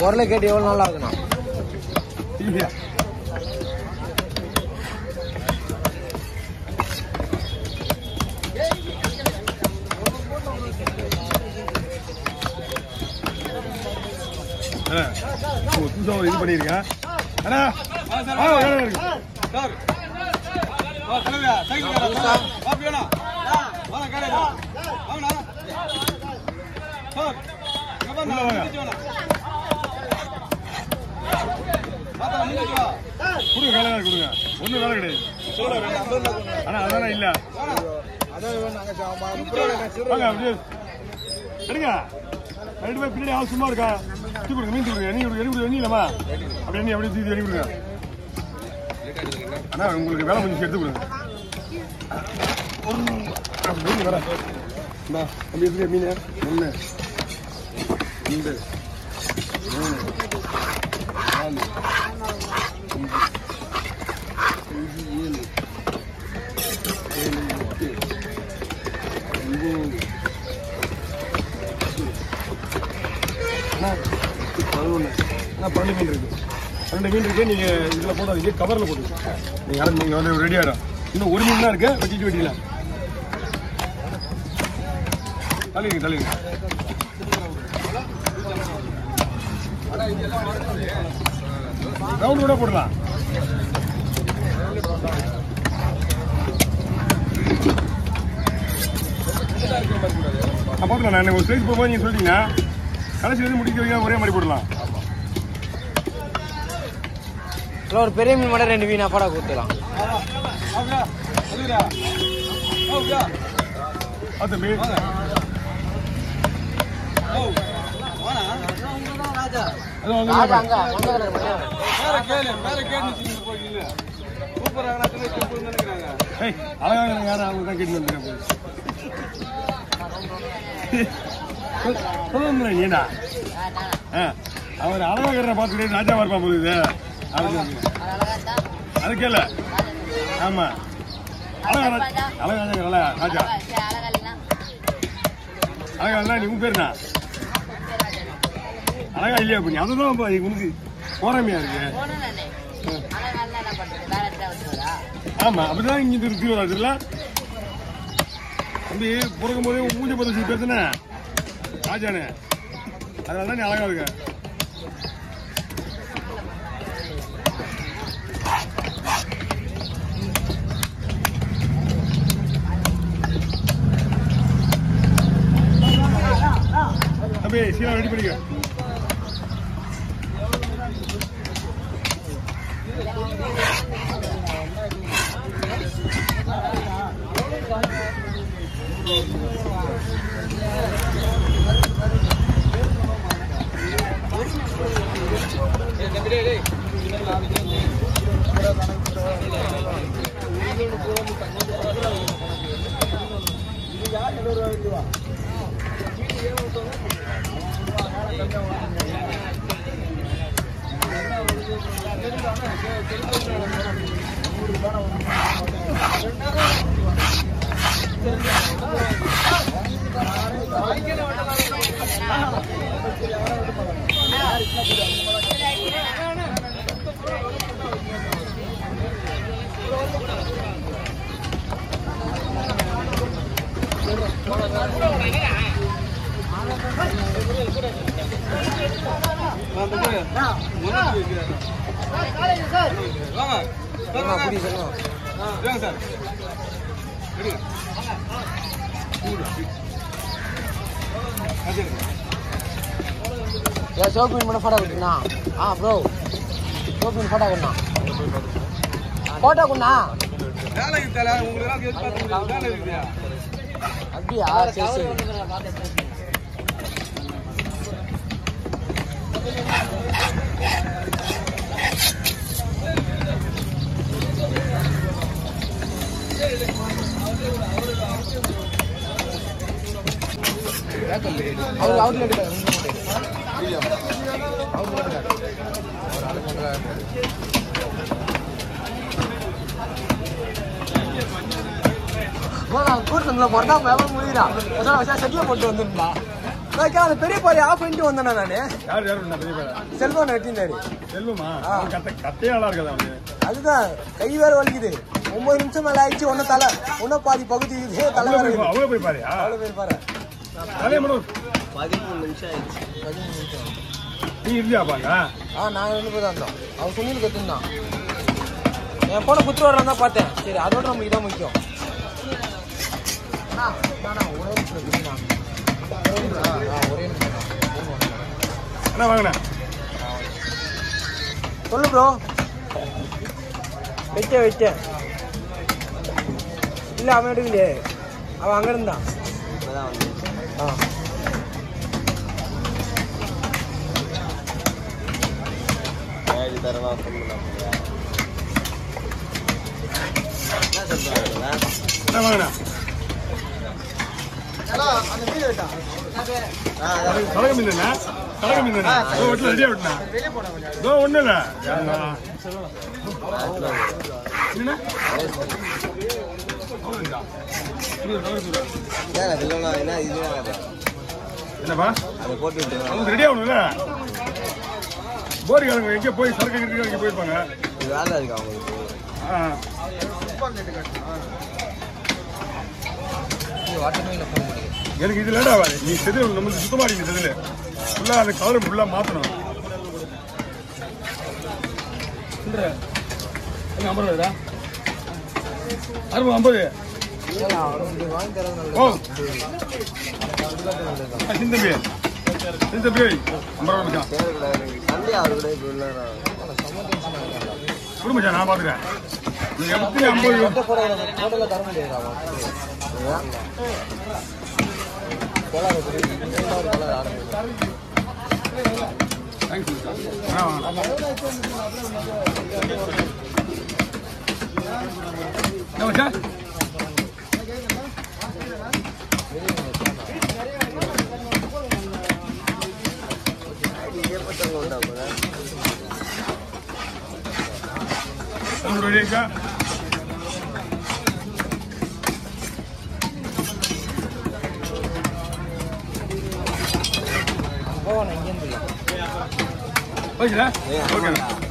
குரலை கேட்டு எவ்வளவு நல்லா இருக்குண்ணா இல்லையா அண்ணா, உங்க புதுசா ஒரு இது பண்ணிருக்கேன் அண்ணா ஆ, வேலை இருக்கு. சார் வா தலைவா சைக்கிள் கடை வா பியோனா வா கடை வாங்கண்ணா சார் இங்க பாருங்க உள்ள வாங்க. முடிச்சு வேணா பாத்தா முடிச்சு வா கொடுங்க வேலை இருக்கு, கொடுங்க ஒண்ணும் வேலை கிடையாது ஆனா அதெல்லாம் இல்ல வாங்க அப்படியே எடுங்க ரெண்டு பேர் பின்னாடி ஆள் சும்மா இருக்கா தூக்கி கொடுங்க மீன் தூக்கி கொடுங்க எண்ணி கொடுங்க எண்ணி கொடுங்க எண்ணி இல்லமா அப்படி எண்ணி அப்படியே தூக்கி எண்ணி கொடுங்க அண்ணா உங்களுக்கு வேலை கொஞ்சம் எடுத்து கொடுங்க ஒரு ஆ, மீன் வர இந்தா, அப்படி எடுத்துக்க மீன் ஒன்று ரெண்டு மூணு நாலு அஞ்சு அஞ்சு ஏழு ஏழு எட்டு ஒன்பது அண்ணா, இது பதினொன்று அண்ணா பன்னெண்டு மீன் இருக்கு பன்னெண்டு மீன் இருக்கு நீங்க இதுல போடாதீங்க கவர்ல போடுங்க நீங்க யாரும் நீங்க வந்து ரெடி ஆயிடும் இன்னும் ஒரு மீன் தான் இருக்கு வெட்டிட்டு வெட்டிக்கலாம் தள்ளிங்க தள்ளிங்க ரவுண்ட் கூட போடலாம் நான் பார்த்துக்கலாம் நான் ஒரு ஸ்டேஜ் போகும்போது நீங்க சொல்லிட்டீங்க கடைசி வரைக்கும் முடிக்க வைக்க ஒரே மாதிரி போடலாம் இல்ல ஒரு பெரிய மீன் மட்டும் ரெண்டு மீன் அப்பாடா கொடுத்துலாம் வாங்கடா சொல்லுடா ஓ பியா ஆ தம்பி ஓ வாடா அது வந்து ராஜா அங்க மஞ்சள் கலர் மட்டும் வேற கேளு வேற கேட்டு வச்சுட்டு போறீங்க சூப்பர் ஆகனா திரு சூப்பர் நினைக்கிறாங்க ஏய் அழகாக எனக்கு யாரும் அவங்க தான் கேட்டு வந்துருக்கேன் சொல்லுங்க நீடா ஆ அவர் அழகாக பார்த்துக்கிட்டு ராஜாவா இருப்பான் போகுது அதுக்கு இல்ல ஆமா அழகா ராஜா அழகா ராஜா ராஜா அழகா இல்ல நீ உன் பேர் என்ன அழகா இல்லையா பண்ணி அதுதான் இப்ப உனக்கு போறாமையா இருக்கு ஆமா அப்படிதான் இங்க இருந்து திருவாரூர் இல்ல தம்பி பிறக்கும் போதே உன் மூஞ்ச பத்தி பேசுன ராஜானே அதனால தான் நீ அழகா இருக்க தம்பி சீக்கிரம் ரெடி பண்ணிக்க அந்த போய் வாங்க சார் வாங்க புடி சொல்லுங்க வாங்க சார் எடுங்க அது எடுங்க. ஏன் சோப்பு மீன் மட்டும் போட்டோ கொடுத்துண்ணா ஆ ப்ரோ சோப்பு மீன் போட்டோ கொடுண்ணா போட்டோ கொடுண்ணா வேலை இருக்குதா உங்களுக்கு எல்லாம் கேட்டு பார்த்து முடியாது. வேலை இருக்குதா அப்படியா சரி சரி அவர் அவுட்ல எடுக்க கூட்டத்தில் பொறந்தா மேல முடியுறா அதான் வச்சா செட்டில் போட்டு வந்துருந்தா நான் அந்த பெரிய பாரு ஆஃப் பண்ணிட்டு வந்தேனா நானு யார் யார் பண்ணா பெரிய பேரா செல்வம் வெட்டினாரு செல்வமா அவன் கத்த கத்தையே நல்லா இருக்காது அவனுக்கு அதுதான் கை வேற வலிக்குது ஒன்பது நிமிஷம் மேல ஆயிடுச்சு ஒன்னும் தலை ஒன்னும் பாதி பகுதி இது தலை அவ்வளோ வேற போய் இருக்குது. அவ்வளோ போய் பாரியா அவ்வளவு பேர் பாரு அதே மட்டும் பதிமூணு நிமிஷம் ஆயிடுச்சு பதிமூணு நிமிஷம் நீ இருந்தியா பாங்க ஆ நாங்க ரெண்டு பேர் தான் இருந்தோம் அவன் சுனில் கத்துந்தான் என் போன குத்து வர்றான் தான் பார்த்தேன் சரி அதோட நமக்கு இதான் முக்கியம் அண்ணா, அண்ணா, ஒரே நிமிஷம் இருக்குண்ணா. ஒரே நிமிஷம். ஆ, ஒரே நிமிஷம் தான். என்ன வாங்கின சொல்லு ப்ரோ வச்சேன் வச்சேன் இல்லை அவன் எடுக்கலையே அவன் அங்கே இருந்தான் இப்பதான் வந்து ஆ ஏழு தடவை பண்ணலாம் என்ன சொல்றாங்க என்ன வாங்கின அந்த மீன் விட்டான் கலக மீன் என்ன கலக மீன் என்ன இதோ வீட்டில் ரெடியாக விட்டுனா வெளியே போன கொஞ்சம் இதோ ஒன்றும் இல்லை என்ன அவ்வளோங்களா? இருபது ரூபா, இருபது ரூபா. என்ன இதுவும் என்னப்பா அதை போட்டு விட்டு அவங்க ரெடி ஆகணும்ல போரிக்காரங்க எங்கேயோ போய் சரக்கு கிட்ட எங்கே போயிருப்பாங்க இது வேலை இருக்கு அவங்களுக்கு ஆ வாட்டர் மீனில் போக முடியும் எனக்கு இது லேட் ஆகாது நீ செதில் நம்மளுக்கு சுத்தமாக அடிங்க செதில் ஃபுல்லாக அந்த கலர் ஃபுல்லாக மாற்றணும் எங்க ஐம்பது ரூபாய்டா அறுபது ஐம்பது அவனுக்கு வாங்கி தரது ஓ நல்லது ஆ, சிந்தம்பி சிந்தம்பி ஐம்பது ரூபா மச்சான் சண்டே அவரு கூட இப்படி உள்ள கொடு மச்சான் நான் பார்த்துக்கிறேன் நீ எப்படி ஐம்பது ரூபா ஹோட்டலில் தர முடியாது அவன் கோலாறு கோலாறு கோலாறு ஆரம்பிச்சு தேங்க்ஸ் மச்சான் வேணா என்ன மச்சான் ஏற்பட்டவங்க உண்டா கூட நம்ம ரெடி இருக்கா போவான் இங்கேருந்து ஓகேடா ஓகே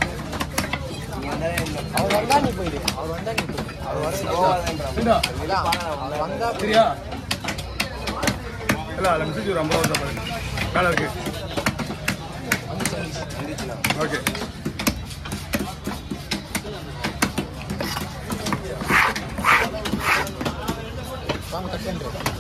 அவர் வந்தா நீ போயிடு அவர் வந்தா நீ போயிடு அவர் வர இந்தா வந்தா சரியா இல்லை அதில் மெசேஜ் ஒரு ஐம்பது ரூபா பாருங்க வேலை இருக்கு ஓகே வாங்க கட் பண்ணுறேன்